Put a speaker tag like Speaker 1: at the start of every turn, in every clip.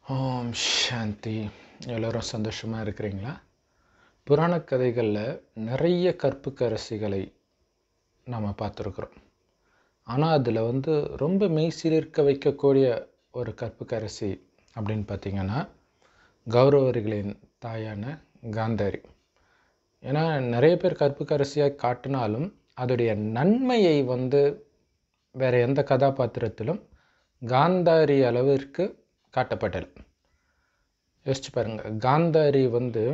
Speaker 1: ஓம் சாந்தி எல்லோரும் சந்தோஷமாக இருக்கிறீங்களா புராண கதைகளில் நிறைய கற்புக்கரசிகளை நாம் பார்த்துருக்குறோம் ஆனால் அதில் வந்து ரொம்ப மெய்சிலிருக்க வைக்கக்கூடிய ஒரு கற்புக்கரசி அப்படின்னு பார்த்திங்கன்னா கௌரவர்களின் தாயான காந்தாரி ஏன்னா நிறைய பேர் கற்புக்கரசியாக காட்டினாலும் அதோடைய நன்மையை வந்து வேறு எந்த கதாபாத்திரத்திலும் காந்தாரி அளவிற்கு காட்டப்படலை யோசிச்சு பாருங்கள் காந்தாரி வந்து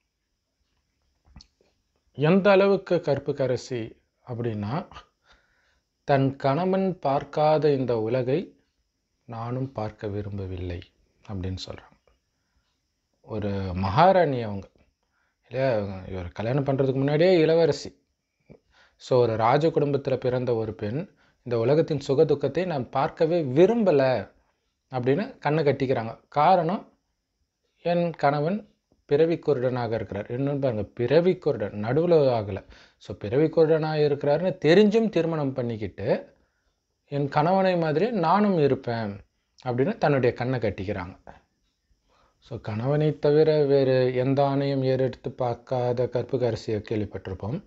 Speaker 1: எந்த அளவுக்கு கற்புக்கரசி அப்படின்னா தன் கணவன் பார்க்காத இந்த உலகை நானும் பார்க்க விரும்பவில்லை அப்படின்னு சொல்கிறாங்க ஒரு மகாராணி அவங்க இல்லையா இவர் கல்யாணம் பண்ணுறதுக்கு முன்னாடியே இளவரசி ஸோ ஒரு ராஜ குடும்பத்தில் பிறந்த ஒரு பெண் இந்த உலகத்தின் சுக துக்கத்தை நான் பார்க்கவே விரும்பலை அப்படின்னு கண்ணை கட்டிக்கிறாங்க காரணம் என் கணவன் பிறவி குருடனாக இருக்கிறார் இன்னொன்று பாருங்க பிறவி குருடன் நடுவில் ஆகலை ஸோ பிறவி குருடனாக இருக்கிறாருன்னு தெரிஞ்சும் திருமணம் பண்ணிக்கிட்டு என் கணவனை மாதிரி நானும் இருப்பேன் அப்படின்னு தன்னுடைய கண்ணை கட்டிக்கிறாங்க ஸோ கணவனை தவிர வேறு எந்த ஆணையும் ஏறெடுத்து பார்க்காத கற்புக்கரசியை கேள்விப்பட்டிருப்போம்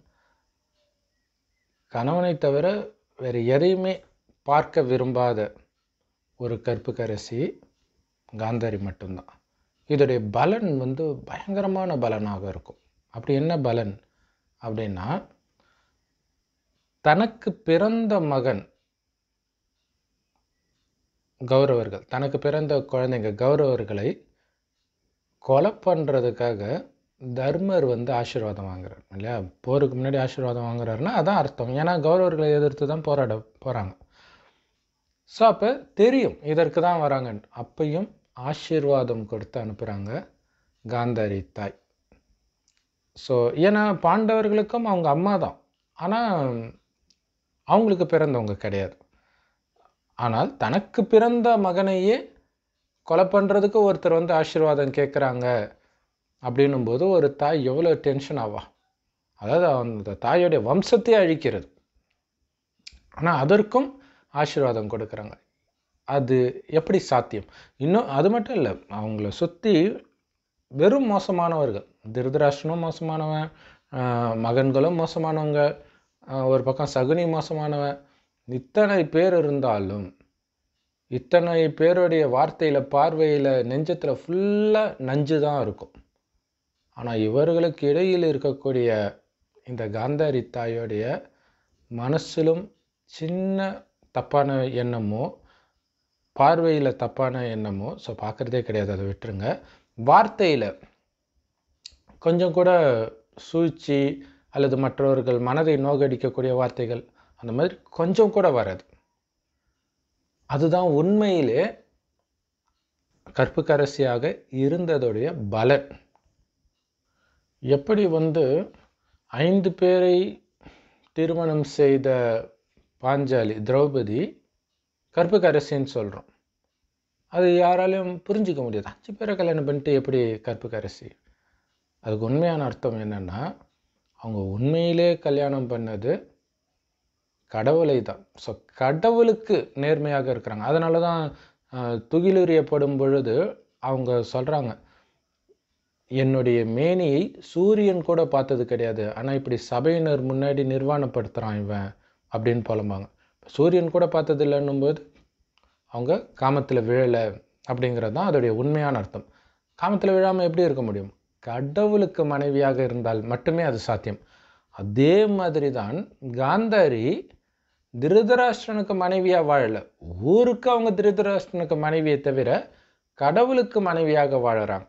Speaker 1: கணவனை தவிர வேறு எதையுமே பார்க்க விரும்பாத ஒரு கற்புக்கரசி காந்தாரி மட்டும்தான் இதோடைய பலன் வந்து பயங்கரமான பலனாக இருக்கும் அப்படி என்ன பலன் அப்படின்னா தனக்கு பிறந்த மகன் கௌரவர்கள் தனக்கு பிறந்த குழந்தைங்க கௌரவர்களை கொலை பண்ணுறதுக்காக தர்மர் வந்து ஆசீர்வாதம் வாங்குறார் இல்லையா போருக்கு முன்னாடி ஆசீர்வாதம் வாங்குறாருன்னா அதான் அர்த்தம் ஏன்னா கௌரவர்களை எதிர்த்து தான் போராட போகிறாங்க ஸோ அப்போ தெரியும் இதற்கு தான் வராங்கன்னு அப்பையும் ஆசீர்வாதம் கொடுத்து அனுப்புகிறாங்க காந்தாரி தாய் ஸோ ஏன்னா பாண்டவர்களுக்கும் அவங்க அம்மா தான் ஆனால் அவங்களுக்கு பிறந்தவங்க கிடையாது ஆனால் தனக்கு பிறந்த மகனையே கொலை பண்ணுறதுக்கு ஒருத்தர் வந்து ஆசீர்வாதம் கேட்குறாங்க அப்படின்னும் போது ஒரு தாய் எவ்வளோ டென்ஷன் ஆவா அதாவது அந்த தாயோடைய வம்சத்தையே அழிக்கிறது ஆனால் அதற்கும் ஆசீர்வாதம் கொடுக்குறாங்க அது எப்படி சாத்தியம் இன்னும் அது மட்டும் இல்லை அவங்கள சுற்றி வெறும் மோசமானவர்கள் திருதராஷ்டனும் மோசமானவன் மகன்களும் மோசமானவங்க ஒரு பக்கம் சகுனி மோசமானவன் இத்தனை பேர் இருந்தாலும் இத்தனை பேருடைய வார்த்தையில் பார்வையில் நெஞ்சத்தில் ஃபுல்லாக நஞ்சு தான் இருக்கும் ஆனால் இவர்களுக்கு இடையில் இருக்கக்கூடிய இந்த காந்தாரி தாயோடைய மனசிலும் சின்ன தப்பான எண்ணமோ பார்வையில் தப்பான எண்ணமோ ஸோ பார்க்குறதே கிடையாது அதை விட்டுருங்க வார்த்தையில் கொஞ்சம் கூட சூழ்ச்சி அல்லது மற்றவர்கள் மனதை நோகடிக்கக்கூடிய வார்த்தைகள் அந்த மாதிரி கொஞ்சம் கூட வராது அதுதான் உண்மையிலே கற்புக்கரசியாக இருந்ததுடைய பலன் எப்படி வந்து ஐந்து பேரை திருமணம் செய்த பாஞ்சாலி திரௌபதி கற்புக்கரசின்னு சொல்கிறோம் அது யாராலையும் புரிஞ்சிக்க முடியாது அஞ்சு பேரை கல்யாணம் பண்ணிட்டு எப்படி கற்புக்கரசி அதுக்கு உண்மையான அர்த்தம் என்னென்னா அவங்க உண்மையிலே கல்யாணம் பண்ணது கடவுளை தான் ஸோ கடவுளுக்கு நேர்மையாக இருக்கிறாங்க அதனால தான் துகிலுரியப்படும் பொழுது அவங்க சொல்கிறாங்க என்னுடைய மேனியை சூரியன் கூட பார்த்தது கிடையாது ஆனால் இப்படி சபையினர் முன்னாடி நிர்வாணப்படுத்துகிறான் இவன் அப்படின்னு புலம்பாங்க சூரியன் கூட பார்த்தது இல்லைன்னும் போது அவங்க காமத்தில் விழலை அப்படிங்கிறது தான் அதோடைய உண்மையான அர்த்தம் காமத்தில் விழாமல் எப்படி இருக்க முடியும் கடவுளுக்கு மனைவியாக இருந்தால் மட்டுமே அது சாத்தியம் அதே மாதிரி தான் காந்தாரி திருதராஷ்டிரனுக்கு மனைவியாக வாழலை ஊருக்கு அவங்க திருதராஷ்டிரனுக்கு மனைவியை தவிர கடவுளுக்கு மனைவியாக வாழறாங்க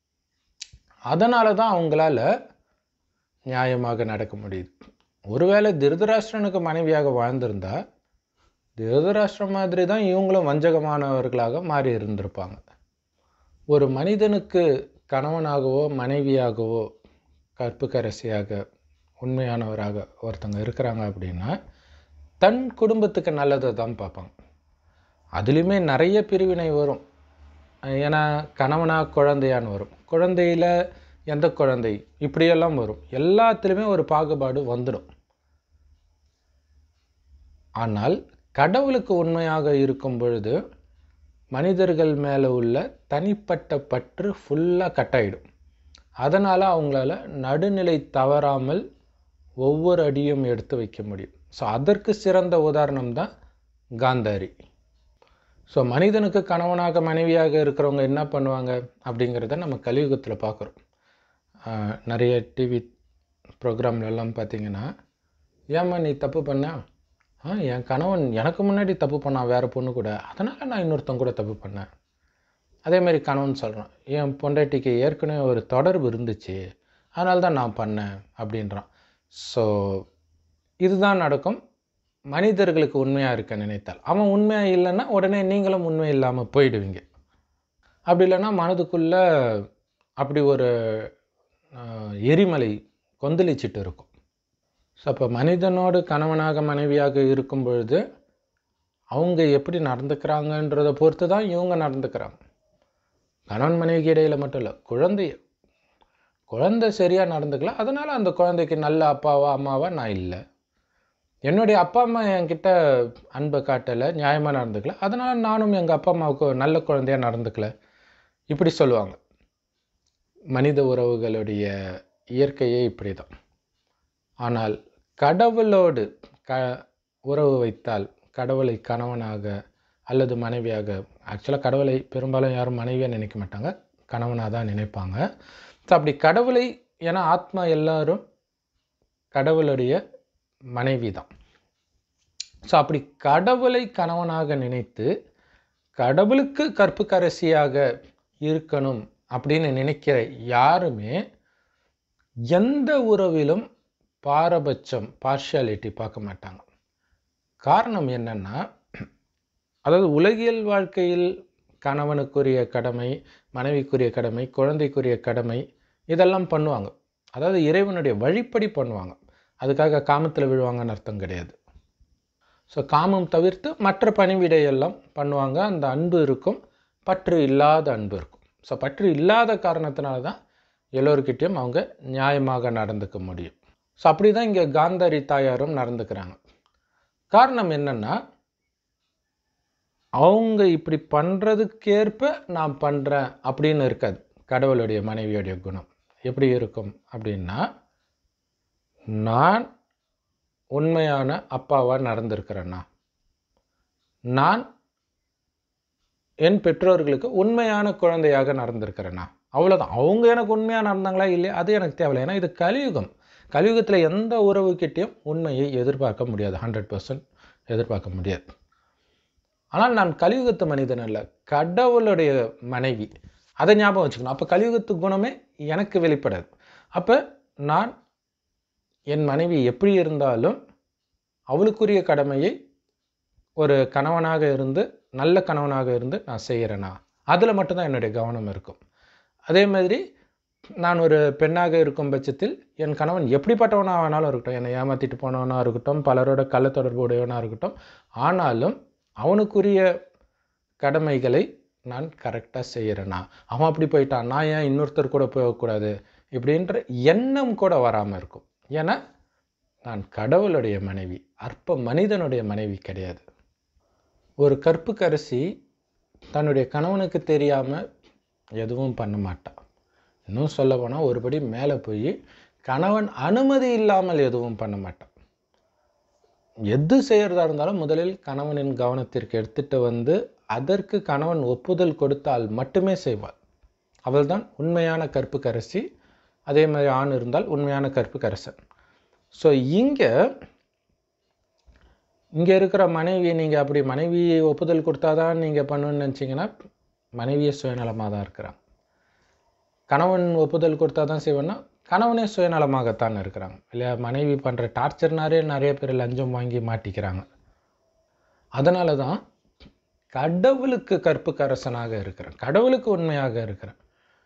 Speaker 1: அதனால தான் அவங்களால நியாயமாக நடக்க முடியுது ஒருவேளை திருதராஷ்டிரனுக்கு மனைவியாக வாழ்ந்திருந்தா திருதராஷ்டிரம் மாதிரி தான் இவங்களும் வஞ்சகமானவர்களாக மாறி இருந்திருப்பாங்க ஒரு மனிதனுக்கு கணவனாகவோ மனைவியாகவோ கற்புக்கரசியாக உண்மையானவராக ஒருத்தங்க இருக்கிறாங்க அப்படின்னா தன் குடும்பத்துக்கு நல்லதை தான் பார்ப்பாங்க அதுலேயுமே நிறைய பிரிவினை வரும் ஏன்னா கணவனா குழந்தையான்னு வரும் குழந்தையில் எந்த குழந்தை இப்படியெல்லாம் வரும் எல்லாத்துலேயுமே ஒரு பாகுபாடு வந்துடும் ஆனால் கடவுளுக்கு உண்மையாக இருக்கும் பொழுது மனிதர்கள் மேலே உள்ள தனிப்பட்ட பற்று ஃபுல்லாக கட் ஆகிடும் அதனால் அவங்களால நடுநிலை தவறாமல் ஒவ்வொரு அடியும் எடுத்து வைக்க முடியும் ஸோ அதற்கு சிறந்த உதாரணம் தான் காந்தாரி ஸோ மனிதனுக்கு கணவனாக மனைவியாக இருக்கிறவங்க என்ன பண்ணுவாங்க அப்படிங்கிறத நம்ம கலியுகத்தில் பார்க்குறோம் நிறைய டிவி ப்ரோக்ராம்லலாம் பார்த்தீங்கன்னா ஏம்மா நீ தப்பு பண்ண ஆ என் கணவன் எனக்கு முன்னாடி தப்பு பண்ணான் வேறு பொண்ணு கூட அதனால் நான் இன்னொருத்தன் கூட தப்பு பண்ணேன் அதே மாதிரி கணவன் சொல்கிறான் என் பொண்டாட்டிக்கு ஏற்கனவே ஒரு தொடர்பு இருந்துச்சு அதனால தான் நான் பண்ணேன் அப்படின்றான் ஸோ இதுதான் நடக்கும் மனிதர்களுக்கு உண்மையாக இருக்க நினைத்தால் அவன் உண்மையாக இல்லைன்னா உடனே நீங்களும் உண்மை இல்லாமல் போயிடுவீங்க அப்படி இல்லைன்னா மனதுக்குள்ளே அப்படி ஒரு எரிமலை கொந்தளிச்சிட்டு இருக்கும் ஸோ அப்போ மனிதனோடு கணவனாக மனைவியாக இருக்கும் பொழுது அவங்க எப்படி நடந்துக்கிறாங்கன்றதை பொறுத்து தான் இவங்க நடந்துக்கிறாங்க கணவன் மனைவிக்கு இடையில் மட்டும் இல்லை குழந்தைய குழந்தை சரியாக நடந்துக்கல அதனால் அந்த குழந்தைக்கு நல்ல அப்பாவா அம்மாவா நான் இல்லை என்னுடைய அப்பா அம்மா என்கிட்ட அன்பை காட்டலை நியாயமாக நடந்துக்கல அதனால் நானும் எங்கள் அப்பா அம்மாவுக்கு நல்ல குழந்தையாக நடந்துக்கல இப்படி சொல்லுவாங்க மனித உறவுகளுடைய இயற்கையே இப்படி தான் ஆனால் கடவுளோடு க உறவு வைத்தால் கடவுளை கணவனாக அல்லது மனைவியாக ஆக்சுவலாக கடவுளை பெரும்பாலும் யாரும் மனைவியாக நினைக்க மாட்டாங்க கணவனாக தான் நினைப்பாங்க ஸோ அப்படி கடவுளை ஏன்னா ஆத்மா எல்லாரும் கடவுளுடைய மனைவி தான் ஸோ அப்படி கடவுளை கணவனாக நினைத்து கடவுளுக்கு கற்புக்கரசியாக இருக்கணும் அப்படின்னு நினைக்கிற யாருமே எந்த உறவிலும் பாரபட்சம் பார்ஷியாலிட்டி பார்க்க மாட்டாங்க காரணம் என்னன்னா அதாவது உலகியல் வாழ்க்கையில் கணவனுக்குரிய கடமை மனைவிக்குரிய கடமை குழந்தைக்குரிய கடமை இதெல்லாம் பண்ணுவாங்க அதாவது இறைவனுடைய வழிப்படி பண்ணுவாங்க அதுக்காக காமத்தில் விழுவாங்கன்னு அர்த்தம் கிடையாது ஸோ காமம் தவிர்த்து மற்ற பணிவிடையெல்லாம் பண்ணுவாங்க அந்த அன்பு இருக்கும் பற்று இல்லாத அன்பு இருக்கும் ஸோ பற்று இல்லாத காரணத்தினால தான் எல்லோருக்கிட்டேயும் அவங்க நியாயமாக நடந்துக்க முடியும் ஸோ அப்படி தான் இங்கே காந்தாரி தாயாரும் நடந்துக்கிறாங்க காரணம் என்னென்னா அவங்க இப்படி பண்ணுறதுக்கேற்ப நான் பண்ணுறேன் அப்படின்னு இருக்காது கடவுளுடைய மனைவியுடைய குணம் எப்படி இருக்கும் அப்படின்னா நான் உண்மையான அப்பாவாக நடந்திருக்கிறேன்னா நான் என் பெற்றோர்களுக்கு உண்மையான குழந்தையாக நடந்திருக்கிறேன்னா அவ்வளோதான் அவங்க எனக்கு உண்மையாக நடந்தாங்களா இல்லையா அது எனக்கு தேவையில்லை ஏன்னா இது கலியுகம் கலியுகத்தில் எந்த உறவுக்கிட்டேயும் உண்மையை எதிர்பார்க்க முடியாது ஹண்ட்ரட் பர்சன்ட் எதிர்பார்க்க முடியாது ஆனால் நான் கலியுகத்து மனிதன் அல்ல கடவுளுடைய மனைவி அதை ஞாபகம் வச்சுக்கணும் அப்போ கலியுகத்து குணமே எனக்கு வெளிப்படாது அப்போ நான் என் மனைவி எப்படி இருந்தாலும் அவளுக்குரிய கடமையை ஒரு கணவனாக இருந்து நல்ல கணவனாக இருந்து நான் செய்கிறேனா அதில் மட்டும்தான் என்னுடைய கவனம் இருக்கும் அதே மாதிரி நான் ஒரு பெண்ணாக இருக்கும் பட்சத்தில் என் கணவன் எப்படிப்பட்டவனாக வேணாலும் இருக்கட்டும் என்னை ஏமாற்றிட்டு போனவனாக இருக்கட்டும் பலரோட கள்ள தொடர்பு உடையவனாக இருக்கட்டும் ஆனாலும் அவனுக்குரிய கடமைகளை நான் கரெக்டாக செய்கிறேனா அவன் அப்படி போயிட்டான் நான் ஏன் இன்னொருத்தர் கூட போகக்கூடாது இப்படின்ற எண்ணம் கூட வராமல் இருக்கும் ஏன்னா நான் கடவுளுடைய மனைவி அற்ப மனிதனுடைய மனைவி கிடையாது ஒரு கற்புக்கரசி தன்னுடைய கணவனுக்கு தெரியாமல் எதுவும் பண்ண மாட்டான் இன்னும் சொல்ல போனால் ஒருபடி மேலே போய் கணவன் அனுமதி இல்லாமல் எதுவும் பண்ண மாட்டான் எது செய்கிறதா இருந்தாலும் முதலில் கணவனின் கவனத்திற்கு எடுத்துட்டு வந்து அதற்கு கணவன் ஒப்புதல் கொடுத்தால் மட்டுமே செய்வாள் அவள்தான் உண்மையான கற்புக்கரசி அதே மாதிரி ஆண் இருந்தால் உண்மையான கற்புக்கரசன் ஸோ இங்கே இங்கே இருக்கிற மனைவி நீங்கள் அப்படி மனைவி ஒப்புதல் கொடுத்தா தான் நீங்கள் பண்ணணும்னு நினச்சிங்கன்னா மனைவியே சுயநலமாக தான் இருக்கிறாங்க கணவன் ஒப்புதல் கொடுத்தா தான் செய்வேன்னா கணவனே சுயநலமாகத்தான் இருக்கிறாங்க இல்லையா மனைவி பண்ணுற டார்ச்சர்னாரே நிறைய பேர் லஞ்சம் வாங்கி மாட்டிக்கிறாங்க அதனால தான் கடவுளுக்கு கற்புக்கரசனாக இருக்கிறேன் கடவுளுக்கு உண்மையாக இருக்கிறேன்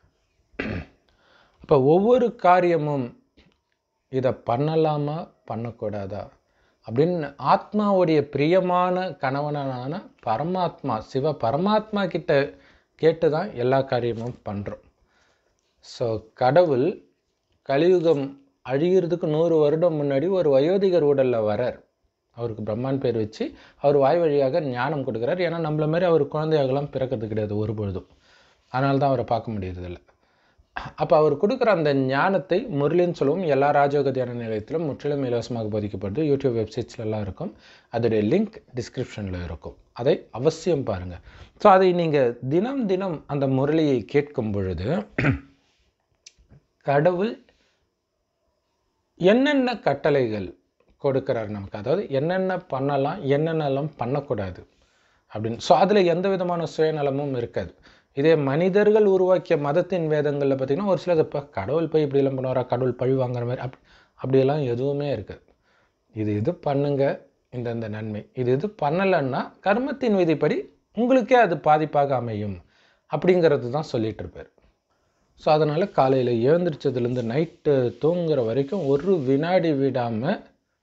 Speaker 1: இப்போ ஒவ்வொரு காரியமும் இதை பண்ணலாமா பண்ணக்கூடாதா அப்படின்னு ஆத்மாவுடைய பிரியமான கணவனான பரமாத்மா சிவ பரமாத்மா கிட்ட கேட்டு தான் எல்லா காரியமும் பண்ணுறோம் ஸோ கடவுள் கலியுகம் அழிகிறதுக்கு நூறு வருடம் முன்னாடி ஒரு வயோதிகர் உடலில் வரார் அவருக்கு பிரம்மான் பேர் வச்சு அவர் வாய் வழியாக ஞானம் கொடுக்குறார் ஏன்னா நம்மள மாதிரி அவர் குழந்தையாகலாம் பிறக்கிறது கிடையாது ஒரு பொழுதும் அதனால தான் அவரை பார்க்க முடியறதில்ல அப்போ அவர் கொடுக்குற அந்த ஞானத்தை முரளின்னு சொல்லுவோம் எல்லா ராஜயோக தியான நிலையத்திலும் முற்றிலும் இலவசமாக போதிக்கப்படுது யூடியூப் வெப்சைட்ஸ்லாம் இருக்கும் அதோடைய லிங்க் டிஸ்கிரிப்ஷனில் இருக்கும் அதை அவசியம் பாருங்கள் ஸோ அதை நீங்கள் தினம் தினம் அந்த முரளியை கேட்கும் பொழுது கடவுள் என்னென்ன கட்டளைகள் கொடுக்குறாரு நமக்கு அதாவது என்னென்ன பண்ணலாம் என்னென்னலாம் பண்ணக்கூடாது அப்படின்னு ஸோ அதில் எந்த விதமான சுயநலமும் இருக்காது இதே மனிதர்கள் உருவாக்கிய மதத்தின் வேதங்களில் பார்த்திங்கன்னா ஒரு சிலது இப்போ கடவுள் போய் இப்படிலாம் பண்ணுவாரா கடவுள் பழி வாங்குற மாதிரி அப் அப்படியெல்லாம் எதுவுமே இருக்காது இது இது பண்ணுங்க இந்த இந்த நன்மை இது இது பண்ணலைன்னா கர்மத்தின் விதிப்படி உங்களுக்கே அது பாதிப்பாக அமையும் அப்படிங்கிறது தான் சொல்லிட்டு இருப்பார் ஸோ அதனால் காலையில் எழுந்திரிச்சதுலேருந்து நைட்டு தூங்குற வரைக்கும் ஒரு வினாடி விடாமல்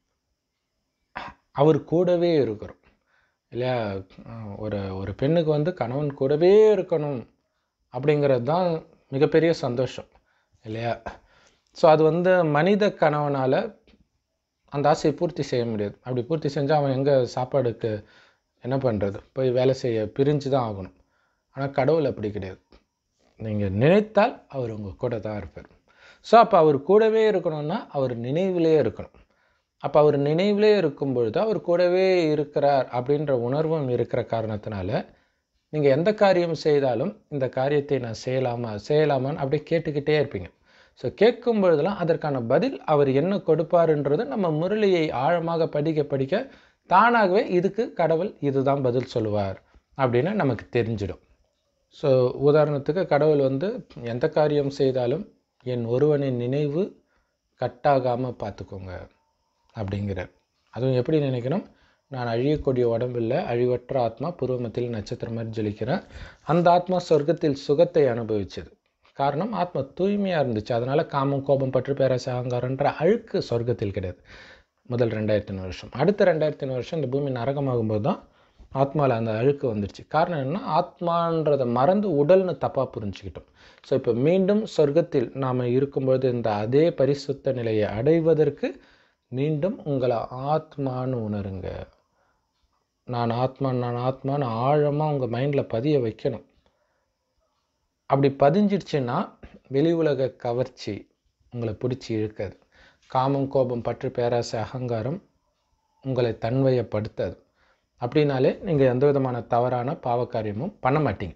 Speaker 1: அவர் கூடவே இருக்கிறோம் இல்லையா அஹ் ஒரு ஒரு பெண்ணுக்கு வந்து கணவன் கூடவே இருக்கணும் அப்படிங்கிறது தான் மிகப்பெரிய சந்தோஷம் இல்லையா ஸோ அது வந்து மனித கணவனால் அந்த ஆசையை பூர்த்தி செய்ய முடியாது அப்படி பூர்த்தி செஞ்சால் அவன் எங்கே சாப்பாடுக்கு என்ன பண்ணுறது போய் வேலை செய்ய பிரிஞ்சு தான் ஆகணும் ஆனால் கடவுள் அப்படி கிடையாது நீங்கள் நினைத்தால் அவர் உங்கள் கூட தான் இருப்பார் ஸோ அப்போ அவர் கூடவே இருக்கணும்னா அவர் நினைவிலே இருக்கணும் அப்போ அவர் நினைவிலே இருக்கும் பொழுது அவர் கூடவே இருக்கிறார் அப்படின்ற உணர்வும் இருக்கிற காரணத்தினால நீங்கள் எந்த காரியம் செய்தாலும் இந்த காரியத்தை நான் செய்யலாமா செய்யலாமான்னு அப்படியே கேட்டுக்கிட்டே இருப்பீங்க ஸோ கேட்கும் பொழுதெல்லாம் அதற்கான பதில் அவர் என்ன கொடுப்பாருன்றது நம்ம முரளியை ஆழமாக படிக்க படிக்க தானாகவே இதுக்கு கடவுள் இதுதான் பதில் சொல்லுவார் அப்படின்னு நமக்கு தெரிஞ்சிடும் ஸோ உதாரணத்துக்கு கடவுள் வந்து எந்த காரியம் செய்தாலும் என் ஒருவனின் நினைவு கட்டாகாமல் பார்த்துக்கோங்க அப்படிங்கிறார் அதுவும் எப்படி நினைக்கணும் நான் அழியக்கூடிய உடம்பில் அழிவற்ற ஆத்மா பூர்வமத்தில் நட்சத்திரம் மாதிரி ஜொலிக்கிறேன் அந்த ஆத்மா சொர்க்கத்தில் சுகத்தை அனுபவிச்சது காரணம் ஆத்மா தூய்மையாக இருந்துச்சு அதனால் காமம் கோபம் பற்று பேராசை அகங்காரன்ற அழுக்கு சொர்க்கத்தில் கிடையாது முதல் ரெண்டாயிரத்தின வருஷம் அடுத்த ரெண்டாயிரத்தின வருஷம் இந்த பூமி நரகமாகும்போது தான் ஆத்மாவில் அந்த அழுக்கு வந்துடுச்சு காரணம் என்ன ஆத்மான்றதை மறந்து உடல்னு தப்பாக புரிஞ்சுக்கிட்டோம் ஸோ இப்போ மீண்டும் சொர்க்கத்தில் நாம் இருக்கும்பொழுது இந்த அதே பரிசுத்த நிலையை அடைவதற்கு மீண்டும் உங்களை ஆத்மான்னு உணருங்க நான் ஆத்மா நான் ஆத்மான்னு ஆழமாக உங்கள் மைண்டில் பதிய வைக்கணும் அப்படி பதிஞ்சிடுச்சுன்னா வெளி உலக கவர்ச்சி உங்களை பிடிச்சி இழுக்காது காமம் கோபம் பற்று பேராசை அகங்காரம் உங்களை தன்வயப்படுத்தாது அப்படின்னாலே நீங்கள் எந்த விதமான தவறான பாவக்காரியமும் பண்ண மாட்டீங்க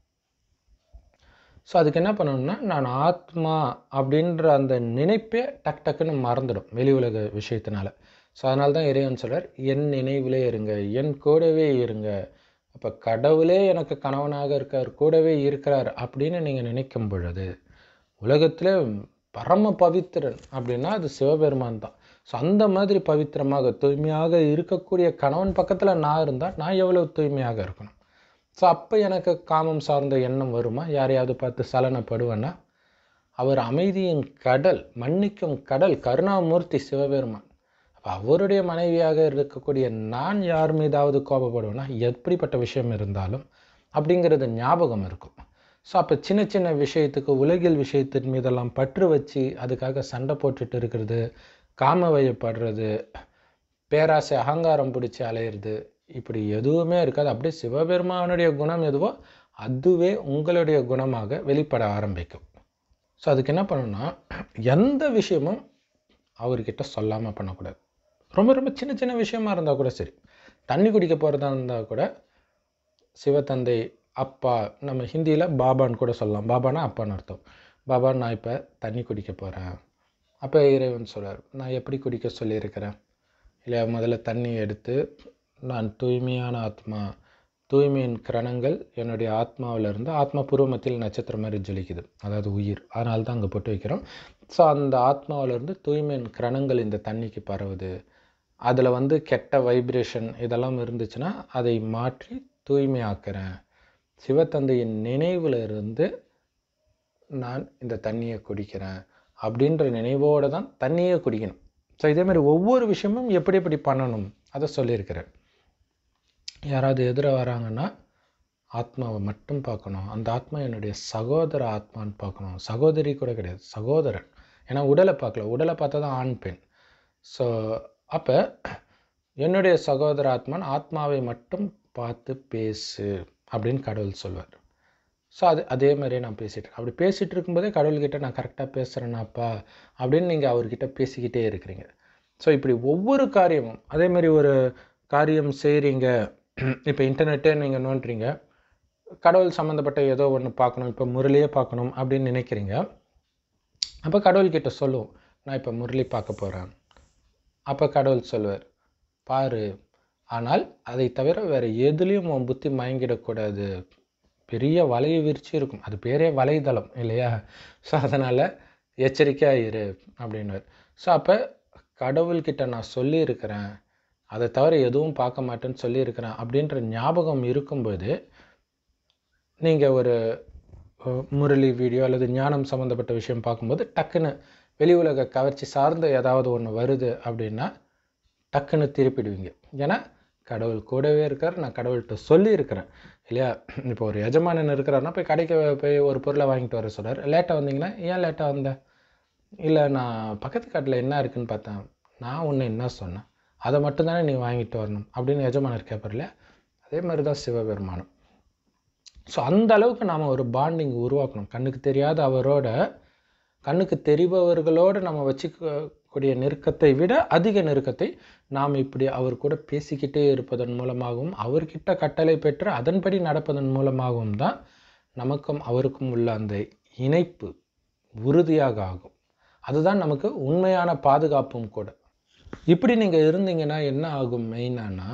Speaker 1: ஸோ அதுக்கு என்ன பண்ணணும்னா நான் ஆத்மா அப்படின்ற அந்த நினைப்பே டக் டக்குன்னு மறந்துடும் வெளி உலக விஷயத்தினால ஸோ அதனால தான் இறைவன் சொல்றார் என் நினைவிலே இருங்க என் கூடவே இருங்க அப்போ கடவுளே எனக்கு கணவனாக இருக்கார் கூடவே இருக்கிறார் அப்படின்னு நீங்கள் நினைக்கும் பொழுது உலகத்தில் பரம பவித்திரன் அப்படின்னா அது சிவபெருமான் தான் ஸோ அந்த மாதிரி பவித்திரமாக தூய்மையாக இருக்கக்கூடிய கணவன் பக்கத்தில் நான் இருந்தால் நான் எவ்வளவு தூய்மையாக இருக்கணும் ஸோ அப்போ எனக்கு காமம் சார்ந்த எண்ணம் வருமா யாரையாவது பார்த்து சலனப்படுவேன்னா அவர் அமைதியின் கடல் மன்னிக்கும் கடல் கருணாமூர்த்தி சிவபெருமான் அப்போ அவருடைய மனைவியாக இருக்கக்கூடிய நான் யார் மீதாவது கோபப்படுவேன்னா எப்படிப்பட்ட விஷயம் இருந்தாலும் அப்படிங்கிறது ஞாபகம் இருக்கும் ஸோ அப்போ சின்ன சின்ன விஷயத்துக்கு உலகில் விஷயத்தின் மீதெல்லாம் பற்று வச்சு அதுக்காக சண்டை போட்டுட்டு இருக்கிறது காம வயப்படுறது பேராசை அகங்காரம் பிடிச்சி அலையிறது இப்படி எதுவுமே இருக்காது அப்படியே சிவபெருமானுடைய குணம் எதுவோ அதுவே உங்களுடைய குணமாக வெளிப்பட ஆரம்பிக்கும் ஸோ அதுக்கு என்ன பண்ணணும்னா எந்த விஷயமும் அவர்கிட்ட சொல்லாமல் பண்ணக்கூடாது ரொம்ப ரொம்ப சின்ன சின்ன விஷயமா இருந்தால் கூட சரி தண்ணி குடிக்க போகிறதா இருந்தால் கூட சிவத்தந்தை அப்பா நம்ம ஹிந்தியில் பாபான்னு கூட சொல்லலாம் பாபானா அப்பான்னு அர்த்தம் பாபா நான் இப்போ தண்ணி குடிக்க போகிறேன் அப்போ இறைவன் சொல்றார் நான் எப்படி குடிக்க சொல்லியிருக்கிறேன் இல்லையா முதல்ல தண்ணி எடுத்து நான் தூய்மையான ஆத்மா தூய்மையின் கிரணங்கள் என்னுடைய ஆத்மாவிலிருந்து ஆத்மா பூர்வமத்தில் நட்சத்திரம் மாதிரி ஜொலிக்குது அதாவது உயிர் அதனால தான் அங்கே போட்டு வைக்கிறோம் ஸோ அந்த ஆத்மாவிலிருந்து தூய்மையின் கிரணங்கள் இந்த தண்ணிக்கு பரவுது அதில் வந்து கெட்ட வைப்ரேஷன் இதெல்லாம் இருந்துச்சுன்னா அதை மாற்றி தூய்மையாக்குறேன் சிவத்தந்தையின் நினைவில் இருந்து நான் இந்த தண்ணியை குடிக்கிறேன் அப்படின்ற நினைவோடு தான் தண்ணியை குடிக்கணும் ஸோ இதே மாதிரி ஒவ்வொரு விஷயமும் எப்படி எப்படி பண்ணணும் அதை சொல்லியிருக்கிறேன் யாராவது எதிர வராங்கன்னா ஆத்மாவை மட்டும் பார்க்கணும் அந்த ஆத்மா என்னுடைய சகோதர ஆத்மான்னு பார்க்கணும் சகோதரி கூட கிடையாது சகோதரன் ஏன்னா உடலை பார்க்கல உடலை பார்த்தா தான் ஆண் பெண் ஸோ அப்போ என்னுடைய சகோதர ஆத்மான் ஆத்மாவை மட்டும் பார்த்து பேசு அப்படின்னு கடவுள் சொல்வார் ஸோ அது அதே மாதிரியே நான் பேசிகிட்டு இருக்கேன் அப்படி பேசிகிட்டு இருக்கும்போதே கடவுள்கிட்ட நான் கரெக்டாக பேசுகிறேனாப்பா அப்படின்னு நீங்கள் அவர்கிட்ட பேசிக்கிட்டே இருக்கிறீங்க ஸோ இப்படி ஒவ்வொரு காரியமும் அதே மாதிரி ஒரு காரியம் செய்கிறீங்க இப்போ இன்டர்நெட்டே நீங்கள் நோண்டுறீங்க கடவுள் சம்மந்தப்பட்ட ஏதோ ஒன்று பார்க்கணும் இப்போ முரளியே பார்க்கணும் அப்படின்னு நினைக்கிறீங்க அப்போ கடவுள்கிட்ட சொல்லுவோம் நான் இப்போ முரளி பார்க்க போகிறேன் அப்போ கடவுள் சொல்லுவார் பாரு ஆனால் அதை தவிர வேறு எதுலேயும் உன் புத்தி மயங்கிடக்கூடாது பெரிய வலையை விரிச்சு இருக்கும் அது பேரே வலைதளம் இல்லையா ஸோ அதனால் எச்சரிக்கையாக இரு அப்படின்னுவார் ஸோ அப்போ கடவுள்கிட்ட நான் சொல்லியிருக்கிறேன் அதை தவிர எதுவும் பார்க்க மாட்டேன்னு சொல்லியிருக்கிறேன் அப்படின்ற ஞாபகம் இருக்கும்போது நீங்கள் ஒரு அஹ், முரளி வீடியோ அல்லது ஞானம் சம்மந்தப்பட்ட விஷயம் பார்க்கும்போது டக்குன்னு வெளி உலக கவர்ச்சி சார்ந்த ஏதாவது ஒன்று வருது அப்படின்னா டக்குன்னு திருப்பிடுவீங்க ஏன்னா கடவுள் கூடவே இருக்கார் நான் கடவுள்கிட்ட சொல்லியிருக்கிறேன் இல்லையா இப்போ ஒரு எஜமானன் இருக்கிறாருன்னா போய் கடைக்கு போய் ஒரு பொருளை வாங்கிட்டு வர சொல்கிறார் லேட்டாக வந்தீங்கன்னா ஏன் லேட்டாக வந்த இல்லை நான் பக்கத்து காட்டில் என்ன இருக்குன்னு பார்த்தேன் நான் ஒன்று என்ன சொன்னேன் அதை மட்டும்தானே நீ வாங்கிட்டு வரணும் அப்படின்னு எஜமானர் கேட்பார் இல்லையா அதே மாதிரி தான் சிவபெருமானம் ஸோ அந்த அளவுக்கு நாம் ஒரு பாண்டிங் உருவாக்கணும் கண்ணுக்கு தெரியாத அவரோட கண்ணுக்கு தெரிபவர்களோடு நம்ம வச்சுக்கக்கூடிய நெருக்கத்தை விட அதிக நெருக்கத்தை நாம் இப்படி அவர் கூட பேசிக்கிட்டே இருப்பதன் மூலமாகவும் அவர்கிட்ட கட்டளை பெற்று அதன்படி நடப்பதன் மூலமாகவும் தான் நமக்கும் அவருக்கும் உள்ள அந்த இணைப்பு உறுதியாக ஆகும் அதுதான் நமக்கு உண்மையான பாதுகாப்பும் கூட இப்படி நீங்கள் இருந்தீங்கன்னா என்ன ஆகும் மெயினானா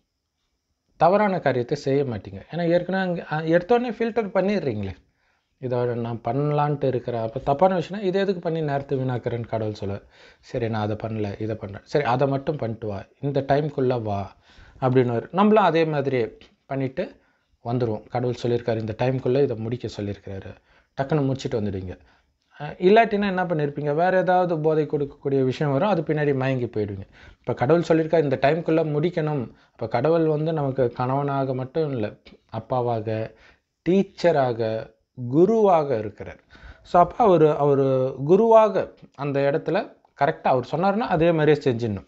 Speaker 1: தவறான காரியத்தை செய்ய மாட்டீங்க ஏன்னா ஏற்கனவே அங்கே எடுத்தோடனே ஃபில்டர் பண்ணிடுறீங்களே இதை நான் பண்ணலான்ட்டு இருக்கிறேன் அப்போ தப்பான விஷயம்னா இது எதுக்கு பண்ணி நேரத்தை வீணாக்குறேன்னு கடவுள் சொல்ல சரி நான் அதை பண்ணல இதை பண்ணுறேன் சரி அதை மட்டும் பண்ணிட்டு வா இந்த டைம்குள்ளே வா அப்படின்னு நம்மளும் அதே மாதிரி பண்ணிவிட்டு வந்துடுவோம் கடவுள் சொல்லியிருக்காரு இந்த டைம்குள்ளே இதை முடிக்க சொல்லியிருக்காரு டக்குன்னு முடிச்சுட்டு வந்துடுவீங்க அஹ் இல்லாட்டினா என்ன பண்ணியிருப்பீங்க வேறு ஏதாவது போதை கொடுக்கக்கூடிய விஷயம் வரும் அது பின்னாடி மயங்கி போயிடுவீங்க இப்போ கடவுள் சொல்லியிருக்காரு இந்த டைம்குள்ளே முடிக்கணும் இப்போ கடவுள் வந்து நமக்கு கணவனாக மட்டும் இல்லை அப்பாவாக டீச்சராக குருவாக இருக்கிறார் ஸோ அப்போ அவர் அவர் குருவாக அந்த இடத்துல கரெக்டாக அவர் சொன்னார்னா அதே மாதிரியே செஞ்சிடணும்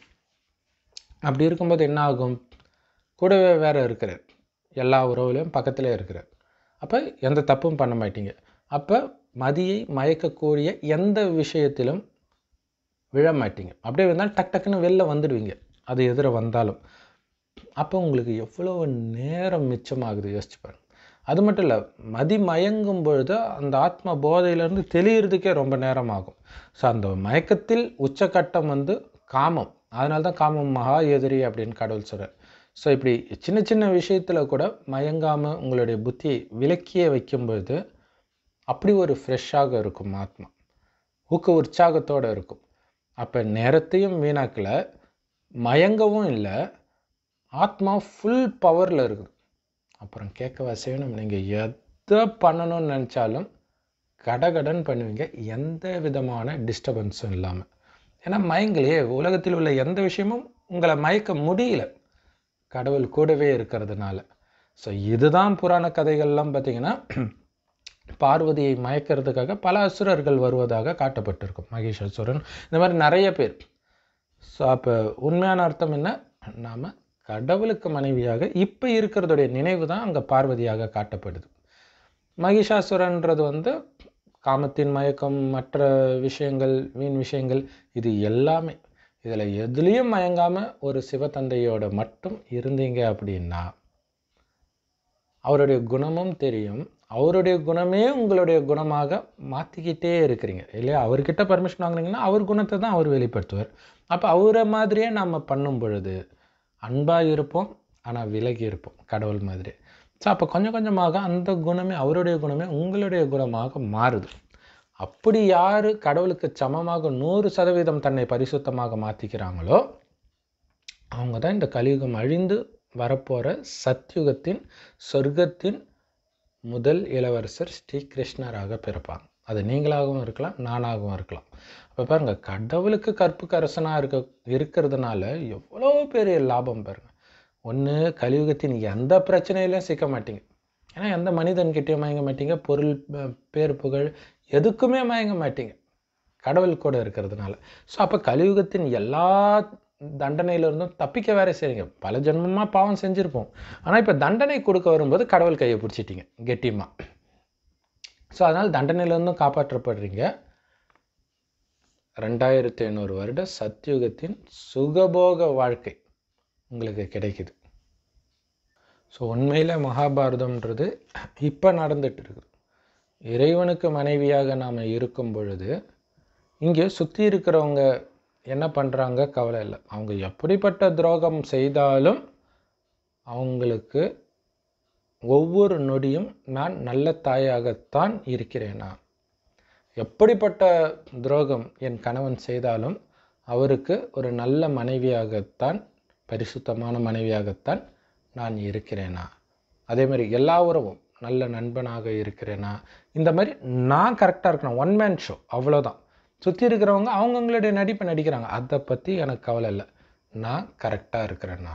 Speaker 1: அப்படி இருக்கும்போது என்ன ஆகும் கூடவே வேற இருக்கிறார் எல்லா உறவுலையும் பக்கத்திலே இருக்கிறார் அப்போ எந்த தப்பும் பண்ண மாட்டீங்க அப்போ மதியை மயக்கக்கூடிய எந்த விஷயத்திலும் விழ மாட்டீங்க அப்படியே வந்தால் டக் டக்குன்னு வெளில வந்துடுவீங்க அது எதிர வந்தாலும் அப்போ உங்களுக்கு எவ்வளோ நேரம் மிச்சமாகுது யோசிச்சு பாருங்க அது மட்டும் இல்லை மதி மயங்கும் பொழுது அந்த ஆத்ம போதையிலேருந்து தெளியறதுக்கே ரொம்ப நேரம் ஆகும் ஸோ அந்த மயக்கத்தில் உச்சக்கட்டம் வந்து காமம் அதனால தான் காமம் மகா எதிரி அப்படின்னு கடவுள் சொல்கிறார் ஸோ இப்படி சின்ன சின்ன விஷயத்தில் கூட மயங்காமல் உங்களுடைய புத்தியை விலக்கியே வைக்கும்பொழுது அப்படி ஒரு ஃப்ரெஷ்ஷாக இருக்கும் ஆத்மா ஊக்க உற்சாகத்தோடு இருக்கும் அப்போ நேரத்தையும் வீணாக்கல மயங்கவும் இல்லை ஆத்மா ஃபுல் பவரில் இருக்குது அப்புறம் கேட்க செய்யணும் நீங்கள் எதை பண்ணணும்னு நினச்சாலும் கடகடன் பண்ணுவீங்க எந்த விதமான டிஸ்டர்பன்ஸும் இல்லாமல் ஏன்னா மயங்கலையே உலகத்தில் உள்ள எந்த விஷயமும் உங்களை மயக்க முடியல கடவுள் கூடவே இருக்கிறதுனால ஸோ இதுதான் புராண கதைகள்லாம் பார்த்தீங்கன்னா பார்வதியை மயக்கிறதுக்காக பல அசுரர்கள் வருவதாக காட்டப்பட்டிருக்கும் மகேஷ் அசுரன் இந்த மாதிரி நிறைய பேர் ஸோ அப்போ உண்மையான அர்த்தம் என்ன நாம் கடவுளுக்கு மனைவியாக இப்போ இருக்கிறதுடைய நினைவு தான் அங்கே பார்வதியாக காட்டப்படுது மகிஷாசுரன்றது வந்து காமத்தின் மயக்கம் மற்ற விஷயங்கள் வீண் விஷயங்கள் இது எல்லாமே இதில் எதுலேயும் மயங்காமல் ஒரு சிவத்தந்தையோட மட்டும் இருந்தீங்க அப்படின்னா அவருடைய குணமும் தெரியும் அவருடைய குணமே உங்களுடைய குணமாக மாற்றிக்கிட்டே இருக்கிறீங்க இல்லையா அவர்கிட்ட பர்மிஷன் வாங்குனீங்கன்னா அவர் குணத்தை தான் அவர் வெளிப்படுத்துவார் அப்போ அவரை மாதிரியே நாம் பண்ணும் பொழுது அன்பாக இருப்போம் ஆனால் விலகி இருப்போம் கடவுள் மாதிரி ஸோ அப்போ கொஞ்சம் கொஞ்சமாக அந்த குணமே அவருடைய குணமே உங்களுடைய குணமாக மாறுது அப்படி யார் கடவுளுக்கு சமமாக நூறு சதவீதம் தன்னை பரிசுத்தமாக மாற்றிக்கிறாங்களோ அவங்க தான் இந்த கலியுகம் அழிந்து வரப்போகிற சத்யுகத்தின் சொர்க்கத்தின் முதல் இளவரசர் ஸ்ரீகிருஷ்ணராக பிறப்பாங்க அது நீங்களாகவும் இருக்கலாம் நானாகவும் இருக்கலாம் அப்போ பாருங்கள் கடவுளுக்கு கற்புக்கு அரசனாக இருக்க இருக்கிறதுனால எவ்வளோ பெரிய லாபம் பாருங்கள் ஒன்று கலியுகத்தின் எந்த பிரச்சனையிலும் சிக்க மாட்டீங்க ஏன்னா எந்த மனிதன்கிட்டயும் மயங்க மாட்டீங்க பொருள் ப- பேர் புகழ் எதுக்குமே மயங்க மாட்டீங்க கடவுள் கூட இருக்கிறதுனால ஸோ அப்போ கலியுகத்தின் எல்லா தண்டனையிலிருந்தும் தப்பிக்க வேற செய்றீங்க பல ஜென்மமாக பாவம் செஞ்சுருப்போம் ஆனால் இப்போ தண்டனை கொடுக்க வரும்போது கடவுள் கையை பிடிச்சிட்டீங்க கெட்டியமாக ஸோ அதனால் தண்டனையிலேருந்தும் காப்பாற்றப்படுறீங்க ரெண்டாயிரத்தி ஐநூறு வருட சத்யுகத்தின் சுகபோக வாழ்க்கை உங்களுக்கு கிடைக்குது ஸோ உண்மையில் மகாபாரதம்ன்றது இப்போ நடந்துட்டு இருக்குது இறைவனுக்கு மனைவியாக நாம் இருக்கும் பொழுது இங்கே சுற்றி இருக்கிறவங்க என்ன பண்ணுறாங்க கவலை இல்லை அவங்க எப்படிப்பட்ட துரோகம் செய்தாலும் அவங்களுக்கு ஒவ்வொரு நொடியும் நான் நல்ல தாயாகத்தான் இருக்கிறேனா எப்படிப்பட்ட துரோகம் என் கணவன் செய்தாலும் அவருக்கு ஒரு நல்ல மனைவியாகத்தான் பரிசுத்தமான மனைவியாகத்தான் நான் இருக்கிறேனா அதே மாதிரி எல்லா உறவும் நல்ல நண்பனாக இருக்கிறேனா இந்த மாதிரி நான் கரெக்டாக இருக்கணும் ஒன் மேன் ஷோ அவ்வளோதான் சுற்றி இருக்கிறவங்க அவங்கவுங்களுடைய நடிப்பை நடிக்கிறாங்க அதை பற்றி எனக்கு கவலை இல்லை நான் கரெக்டாக இருக்கிறேன்னா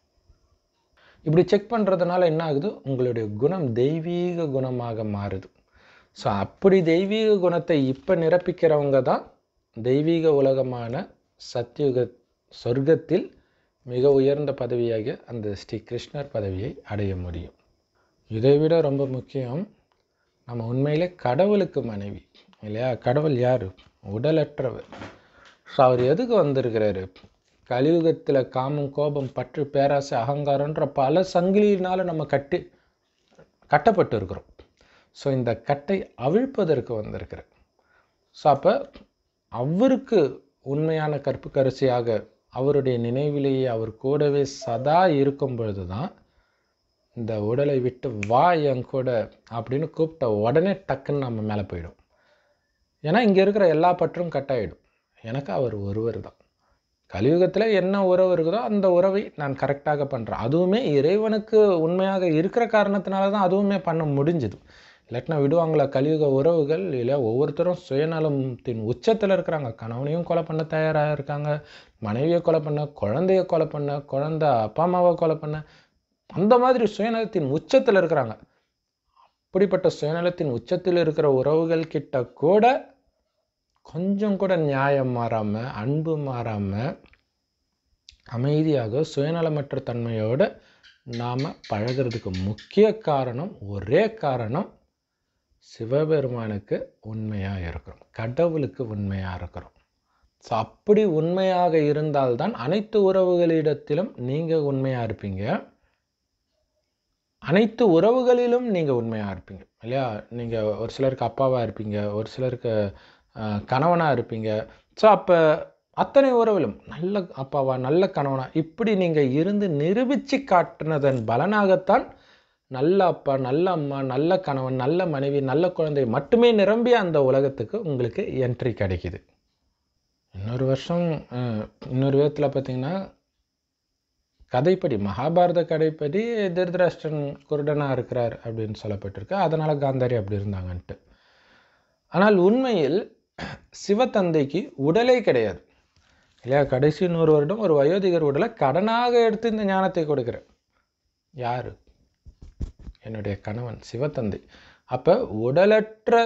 Speaker 1: இப்படி செக் பண்ணுறதுனால என்ன ஆகுது உங்களுடைய குணம் தெய்வீக குணமாக மாறுது ஸோ அப்படி தெய்வீக குணத்தை இப்போ நிரப்பிக்கிறவங்க தான் தெய்வீக உலகமான சத்யுக சொர்க்கத்தில் மிக உயர்ந்த பதவியாக அந்த ஸ்ரீ கிருஷ்ணர் பதவியை அடைய முடியும் இதை விட ரொம்ப முக்கியம் நம்ம உண்மையிலே கடவுளுக்கு மனைவி இல்லையா கடவுள் யார் உடலற்றவர் ஸோ அவர் எதுக்கு வந்திருக்கிறாரு கலியுகத்தில் காமம் கோபம் பற்று பேராசை அகங்காரன்ற பல சங்கிலியினால் நம்ம கட்டி கட்டப்பட்டு இருக்கிறோம் ஸோ இந்த கட்டை அவிழ்ப்பதற்கு வந்திருக்கிறார் ஸோ அப்போ அவருக்கு உண்மையான கற்பு கரிசியாக அவருடைய நினைவிலேயே அவர் கூடவே சதா இருக்கும் பொழுது தான் இந்த உடலை விட்டு வா என் கூட அப்படின்னு கூப்பிட்ட உடனே டக்குன்னு நம்ம மேலே போயிடும் ஏன்னா இங்கே இருக்கிற எல்லா பற்றும் கட்டாயிடும் எனக்கு அவர் ஒருவர் தான் கலியுகத்தில் என்ன உறவு இருக்குதோ அந்த உறவை நான் கரெக்டாக பண்ணுறேன் அதுவுமே இறைவனுக்கு உண்மையாக இருக்கிற காரணத்தினால தான் அதுவுமே பண்ண முடிஞ்சுது இல்லாட்டினா விடுவாங்களா கலியுக உறவுகள் இல்லை ஒவ்வொருத்தரும் சுயநலத்தின் உச்சத்தில் இருக்கிறாங்க கணவனையும் கொலை பண்ண தயாராக இருக்காங்க மனைவியை கொலை பண்ண குழந்தைய கொலை பண்ண குழந்தை அப்பா அம்மாவை கொலை பண்ண அந்த மாதிரி சுயநலத்தின் உச்சத்தில் இருக்கிறாங்க அப்படிப்பட்ட சுயநலத்தின் உச்சத்தில் இருக்கிற உறவுகள் கிட்ட கூட கொஞ்சம் கூட நியாயம் மாறாமல் அன்பு மாறாமல் அமைதியாக சுயநலமற்ற தன்மையோடு நாம் பழகிறதுக்கு முக்கிய காரணம் ஒரே காரணம் சிவபெருமானுக்கு உண்மையாக இருக்கிறோம் கடவுளுக்கு உண்மையாக இருக்கிறோம் ஸோ அப்படி உண்மையாக இருந்தால்தான் அனைத்து உறவுகளிடத்திலும் நீங்கள் உண்மையாக இருப்பீங்க அனைத்து உறவுகளிலும் நீங்கள் உண்மையாக இருப்பீங்க இல்லையா நீங்கள் ஒரு சிலருக்கு அப்பாவாக இருப்பீங்க ஒரு சிலருக்கு கணவனாக இருப்பீங்க ஸோ அப்போ அத்தனை உறவிலும் நல்ல அப்பாவா நல்ல கணவனா இப்படி நீங்கள் இருந்து நிரூபித்து காட்டினதன் பலனாகத்தான் நல்ல அப்பா நல்ல அம்மா நல்ல கணவன் நல்ல மனைவி நல்ல குழந்தை மட்டுமே நிரம்பிய அந்த உலகத்துக்கு உங்களுக்கு என்ட்ரி கிடைக்குது இன்னொரு வருஷம் இன்னொரு விதத்தில் பார்த்தீங்கன்னா கதைப்படி மகாபாரத கதைப்படி திருதராஷ்டிரன் குருடனாக இருக்கிறார் அப்படின்னு சொல்லப்பட்டிருக்கு அதனால் காந்தாரி அப்படி இருந்தாங்கன்ட்டு ஆனால் உண்மையில் சிவத்தந்தைக்கு உடலே கிடையாது இல்லையா கடைசி நூறு வருடம் ஒரு வயோதிகர் உடலை கடனாக எடுத்து இந்த ஞானத்தை கொடுக்குறேன் யார் என்னுடைய கணவன் சிவத்தந்தை அப்போ உடலற்ற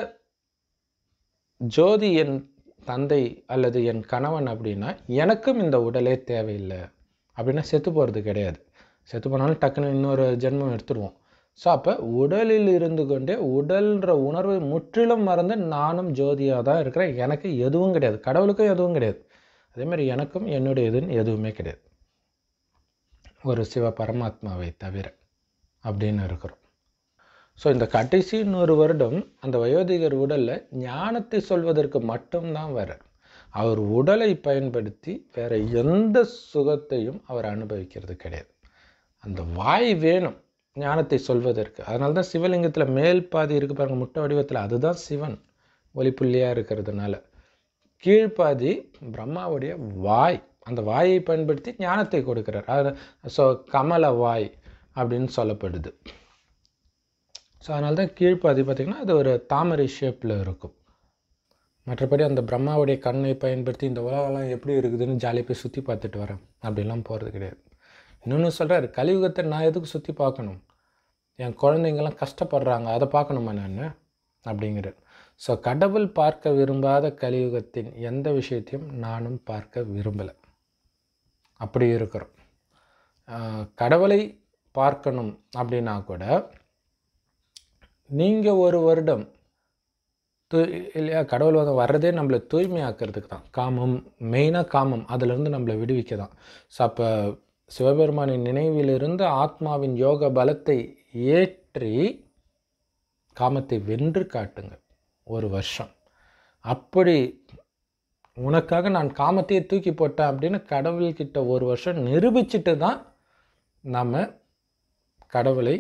Speaker 1: ஜோதி என் தந்தை அல்லது என் கணவன் அப்படின்னா எனக்கும் இந்த உடலே தேவையில்லை அப்படின்னா செத்து போகிறது கிடையாது செத்து போனாலும் டக்குன்னு இன்னொரு ஜென்மம் எடுத்துருவோம் ஸோ அப்போ உடலில் இருந்து கொண்டே உடல்ன்ற உணர்வை முற்றிலும் மறந்து நானும் ஜோதியாக தான் இருக்கிறேன் எனக்கு எதுவும் கிடையாது கடவுளுக்கும் எதுவும் கிடையாது அதே மாதிரி எனக்கும் என்னுடைய இதுன்னு எதுவுமே கிடையாது ஒரு சிவ பரமாத்மாவை தவிர அப்படின்னு இருக்கிறோம் ஸோ இந்த கடைசி நூறு வருடம் அந்த வயோதிகர் உடலில் ஞானத்தை சொல்வதற்கு மட்டும்தான் வரார் அவர் உடலை பயன்படுத்தி வேற எந்த சுகத்தையும் அவர் அனுபவிக்கிறது கிடையாது அந்த வாய் வேணும் ஞானத்தை சொல்வதற்கு அதனால தான் சிவலிங்கத்தில் மேல் பாதி இருக்கு பாருங்க முட்டை வடிவத்தில் அதுதான் சிவன் ஒளிப்புள்ளியாக இருக்கிறதுனால கீழ்ப்பாதி பிரம்மாவுடைய வாய் அந்த வாயை பயன்படுத்தி ஞானத்தை கொடுக்கிறார் அது ஸோ கமல வாய் அப்படின்னு சொல்லப்படுது ஸோ அதனால தான் கீழ்ப்பாதி பார்த்திங்கன்னா அது ஒரு தாமரை ஷேப்பில் இருக்கும் மற்றபடி அந்த பிரம்மாவுடைய கண்ணை பயன்படுத்தி இந்த உலகம்லாம் எப்படி இருக்குதுன்னு ஜாலியாக போய் சுற்றி பார்த்துட்டு வரேன் அப்படிலாம் போகிறது கிடையாது இன்னொன்று சொல்கிறார் கலியுகத்தை நான் எதுக்கு சுற்றி பார்க்கணும் என் குழந்தைங்கள்லாம் கஷ்டப்படுறாங்க அதை பார்க்கணுமா நான் அப்படிங்கிறார் ஸோ கடவுள் பார்க்க விரும்பாத கலியுகத்தின் எந்த விஷயத்தையும் நானும் பார்க்க விரும்பலை அப்படி இருக்கிறோம் ஆஹ் கடவுளை பார்க்கணும் அப்படின்னா கூட நீங்கள் ஒரு வருடம் தூ இல்லையா கடவுள் வந்து வர்றதே நம்மளை தூய்மையாக்கிறதுக்கு தான் காமம் மெயினாக காமம் அதிலிருந்து நம்மளை விடுவிக்க தான் ஸோ அப்போ சிவபெருமானின் நினைவிலிருந்து ஆத்மாவின் யோக பலத்தை ஏற்றி காமத்தை வென்று காட்டுங்க ஒரு வருஷம் அப்படி உனக்காக நான் காமத்தையே தூக்கி போட்டேன் அப்படின்னு கடவுள்கிட்ட ஒரு வருஷம் நிரூபிச்சுட்டு தான் நாம் கடவுளை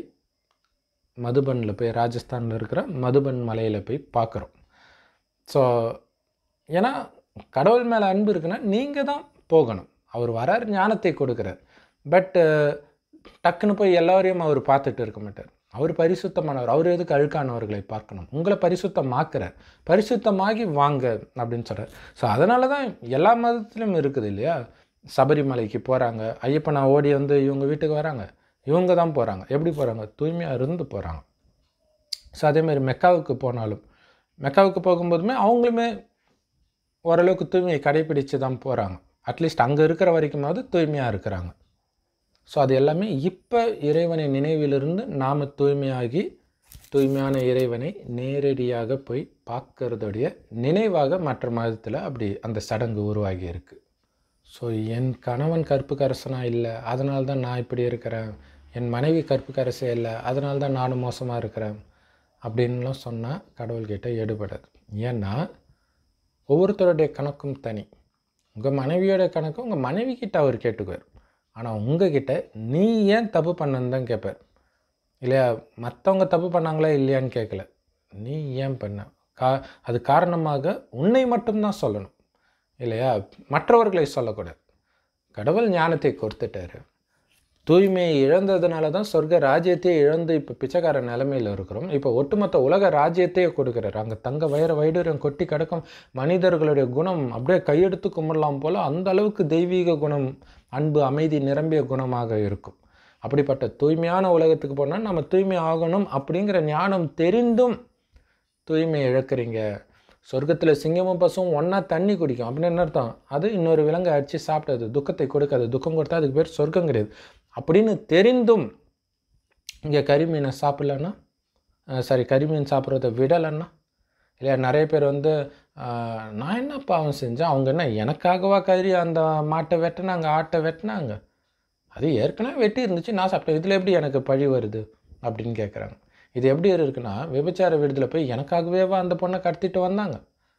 Speaker 1: மதுபனில் போய் ராஜஸ்தானில் இருக்கிற மதுபன் மலையில் போய் பார்க்குறோம் ஸோ ஏன்னா கடவுள் மேலே அன்பு இருக்குன்னா நீங்கள் தான் போகணும் அவர் வரார் ஞானத்தை கொடுக்குறார் பட்டு டக்குன்னு போய் எல்லாரையும் அவர் பார்த்துட்டு இருக்க மாட்டார் அவர் பரிசுத்தமானவர் அவர் எதுக்கு அழுக்கானவர்களை பார்க்கணும் உங்களை பரிசுத்தமாக்குறார் பரிசுத்தமாகி வாங்க அப்படின்னு சொல்கிறார் ஸோ அதனால தான் எல்லா மதத்திலும் இருக்குது இல்லையா சபரிமலைக்கு போகிறாங்க ஐயப்பனை ஓடி வந்து இவங்க வீட்டுக்கு வராங்க இவங்க தான் போகிறாங்க எப்படி போகிறாங்க தூய்மையாக இருந்து போகிறாங்க ஸோ அதேமாதிரி மெக்காவுக்கு போனாலும் மெக்காவுக்கு போகும்போதுமே அவங்களுமே ஓரளவுக்கு தூய்மையை கடைப்பிடிச்சு தான் போகிறாங்க அட்லீஸ்ட் அங்கே இருக்கிற வரைக்குமாவது தூய்மையாக இருக்கிறாங்க ஸோ அது எல்லாமே இப்போ இறைவனை நினைவிலிருந்து நாம் தூய்மையாகி தூய்மையான இறைவனை நேரடியாக போய் பார்க்கறதுடைய நினைவாக மற்ற மதத்தில் அப்படி அந்த சடங்கு உருவாகி இருக்கு ஸோ என் கணவன் கற்புக்கரசனாக இல்லை அதனால தான் நான் இப்படி இருக்கிறேன் என் மனைவி கற்புக்கரசே இல்லை அதனால தான் நானும் மோசமாக இருக்கிறேன் அப்படின்லாம் சொன்னால் கடவுள்கிட்ட எடுபடாது ஏன்னா ஒவ்வொருத்தருடைய கணக்கும் தனி உங்கள் மனைவியோட கணக்கு உங்கள் மனைவி கிட்ட அவர் கேட்டுக்குவார் ஆனால் உங்ககிட்ட நீ ஏன் தப்பு பண்ணன்னு தான் கேட்பார் இல்லையா மற்றவங்க தப்பு பண்ணாங்களா இல்லையான்னு கேட்கல நீ ஏன் பண்ண கா அது காரணமாக உன்னை மட்டும்தான் சொல்லணும் இல்லையா மற்றவர்களை சொல்லக்கூடாது கடவுள் ஞானத்தை கொடுத்துட்டாரு தூய்மையை இழந்ததுனால தான் சொர்க்க ராஜ்யத்தையே இழந்து இப்போ பிச்சைக்கார நிலைமையில் இருக்கிறோம் இப்போ ஒட்டுமொத்த உலக ராஜ்யத்தையே கொடுக்குறாரு அங்கே தங்க வயிற வைடூரியம் கொட்டி கிடக்கும் மனிதர்களுடைய குணம் அப்படியே கையெடுத்து கும்பிடலாம் போல் அந்த அளவுக்கு தெய்வீக குணம் அன்பு அமைதி நிரம்பிய குணமாக இருக்கும் அப்படிப்பட்ட தூய்மையான உலகத்துக்கு போனால் நம்ம தூய்மை ஆகணும் அப்படிங்கிற ஞானம் தெரிந்தும் தூய்மை இழக்கிறீங்க சொர்க்கத்தில் சிங்கமும் பசுவும் ஒன்றா தண்ணி குடிக்கும் அப்படின்னு என்ன அர்த்தம் அது இன்னொரு விலங்கை அடித்து சாப்பிட்டது துக்கத்தை கொடுக்காது துக்கம் கொடுத்தா அதுக்கு பேர் சொர்க்கம் கிடையாது அப்படின்னு தெரிந்தும் இங்கே கரிமீனை சாப்பிட்லன்னா சாரி கரிமீன் சாப்பிட்றத விடலைன்னா இல்லையா நிறைய பேர் வந்து ஆஹ், நான் என்ன பாவம் செஞ்சேன் அவங்க என்ன எனக்காகவா கறி அந்த மாட்டை வெட்டினாங்க ஆட்டை வெட்டினாங்க அது ஏற்கனவே வெட்டி இருந்துச்சு நான் சாப்பிட்டேன் இதில் எப்படி எனக்கு பழி வருது அப்படின்னு கேட்குறாங்க இது எப்படி இருக்குன்னா விபச்சார விடுதலை போய் எனக்காகவேவா அந்த பொண்ணை கடத்திட்டு வந்தாங்க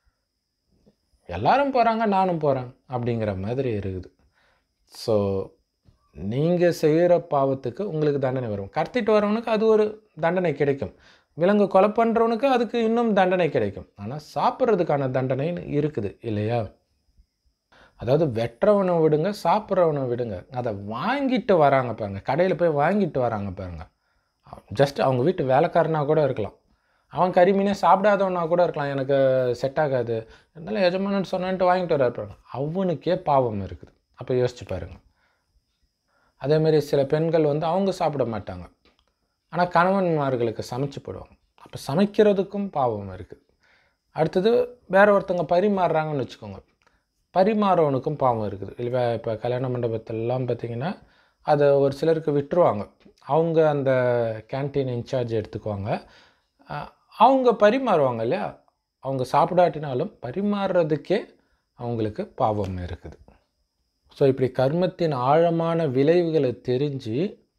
Speaker 1: எல்லாரும் போகிறாங்க நானும் போகிறேன் அப்படிங்கிற மாதிரி இருக்குது ஸோ நீங்கள் செய்கிற பாவத்துக்கு உங்களுக்கு தண்டனை வரும் கடத்திட்டு வரவனுக்கு அது ஒரு தண்டனை கிடைக்கும் விலங்கு கொலை பண்ணுறவனுக்கு அதுக்கு இன்னும் தண்டனை கிடைக்கும் ஆனால் சாப்பிட்றதுக்கான தண்டனைன்னு இருக்குது இல்லையா அதாவது வெட்டுறவனை விடுங்க சாப்பிட்றவனை விடுங்க அதை வாங்கிட்டு வராங்க பாருங்க கடையில் போய் வாங்கிட்டு வராங்க பாருங்க ஜஸ்ட் அவங்க வீட்டு வேலைக்காரனா கூட இருக்கலாம் அவன் கறிமீனே சாப்பிடாதவனா கூட இருக்கலாம் எனக்கு செட் ஆகாது இருந்தாலும் எஜமானன் சொன்னான்ட்டு வாங்கிட்டு வர பாருங்க அவனுக்கே பாவம் இருக்குது அப்போ யோசிச்சு பாருங்க அதேமாரி சில பெண்கள் வந்து அவங்க சாப்பிட மாட்டாங்க ஆனால் கணவன்மார்களுக்கு சமைச்சு போடுவாங்க அப்போ சமைக்கிறதுக்கும் பாவம் இருக்குது அடுத்தது வேற ஒருத்தங்க பரிமாறுறாங்கன்னு வச்சுக்கோங்க பரிமாறவனுக்கும் பாவம் இருக்குது இல்லை இப்போ கல்யாண மண்டபத்திலலாம் பார்த்தீங்கன்னா அதை ஒரு சிலருக்கு விட்டுருவாங்க அவங்க அந்த கேன்டீன் இன்சார்ஜ் எடுத்துக்குவாங்க அஹ் அவங்க பரிமாறுவாங்க இல்லையா அவங்க சாப்பிடாட்டினாலும் பரிமாறுறதுக்கே அவங்களுக்கு பாவம் இருக்குது ஸோ இப்படி கர்மத்தின் ஆழமான விளைவுகளை தெரிஞ்சு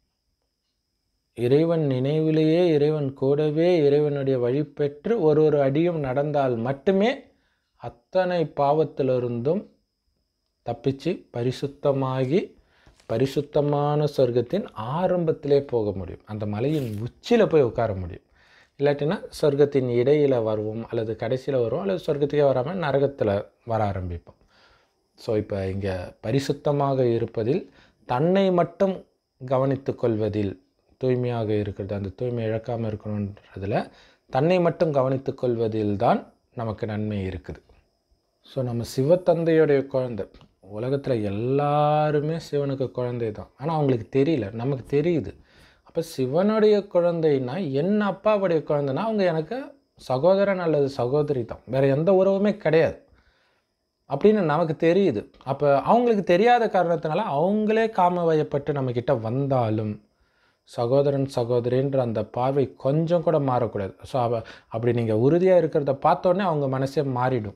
Speaker 1: இறைவன் நினைவிலேயே இறைவன் கூடவே இறைவனுடைய வழி பெற்று ஒரு ஒரு அடியும் நடந்தால் மட்டுமே அத்தனை பாவத்திலிருந்தும் தப்பிச்சு பரிசுத்தமாகி பரிசுத்தமான சொர்க்கத்தின் ஆரம்பத்திலே போக முடியும் அந்த மலையின் உச்சியில் போய் உட்கார முடியும் இல்லாட்டினா சொர்க்கத்தின் இடையில் வருவோம் அல்லது கடைசியில் வருவோம் அல்லது சொர்க்கத்துக்கே வராமல் நரகத்தில் வர ஆரம்பிப்போம் ஸோ இப்போ இங்கே பரிசுத்தமாக இருப்பதில் தன்னை மட்டும் கவனித்து கொள்வதில் தூய்மையாக இருக்கிறது அந்த தூய்மை இழக்காமல் இருக்கணுன்றதில் தன்னை மட்டும் கவனித்து கொள்வதில் தான் நமக்கு நன்மை இருக்குது ஸோ நம்ம சிவத்தந்தையுடைய குழந்தை உலகத்தில் எல்லாருமே சிவனுக்கு குழந்தை தான் ஆனால் அவங்களுக்கு தெரியல நமக்கு தெரியுது அப்போ சிவனுடைய குழந்தைன்னா என் அப்பாவுடைய குழந்தைன்னா அவங்க எனக்கு சகோதரன் அல்லது சகோதரி தான் வேறு எந்த உறவுமே கிடையாது அப்படின்னு நமக்கு தெரியுது அப்போ அவங்களுக்கு தெரியாத காரணத்தினால அவங்களே காம வயப்பட்டு நம்மக்கிட்ட வந்தாலும் சகோதரன் சகோதரின்ற அந்த பார்வை கொஞ்சம் கூட மாறக்கூடாது ஸோ அவ அப்படி நீங்கள் உறுதியாக இருக்கிறத பார்த்தோன்னே அவங்க மனசே மாறிடும்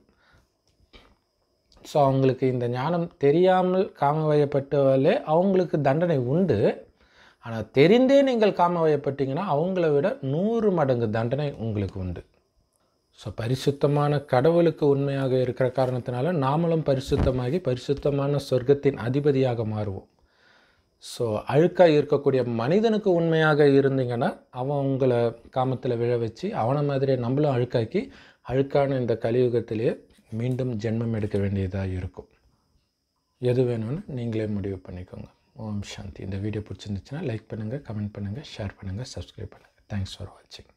Speaker 1: ஸோ அவங்களுக்கு இந்த ஞானம் தெரியாமல் காம வயப்பட்டாலே அவங்களுக்கு தண்டனை உண்டு ஆனால் தெரிந்தே நீங்கள் காம வயப்பட்டீங்கன்னா அவங்கள விட நூறு மடங்கு தண்டனை உங்களுக்கு உண்டு ஸோ பரிசுத்தமான கடவுளுக்கு உண்மையாக இருக்கிற காரணத்தினால நாமளும் பரிசுத்தமாகி பரிசுத்தமான சொர்க்கத்தின் அதிபதியாக மாறுவோம் ஸோ அழுக்காக இருக்கக்கூடிய மனிதனுக்கு உண்மையாக இருந்தீங்கன்னா அவன் உங்களை காமத்தில் விழ வச்சு அவனை மாதிரியே நம்மளும் அழுக்காக்கி அழுக்கான இந்த கலியுகத்திலேயே மீண்டும் ஜென்மம் எடுக்க வேண்டியதாக இருக்கும் எது வேணும்னு நீங்களே முடிவு பண்ணிக்கோங்க ஓம் சாந்தி இந்த வீடியோ பிடிச்சிருந்துச்சுன்னா லைக் பண்ணுங்கள் கமெண்ட் பண்ணுங்கள் ஷேர் பண்ணுங்கள் சப்ஸ்கிரைப் பண்ணுங்கள் தேங்க்ஸ் ஃபார் வாட்சிங்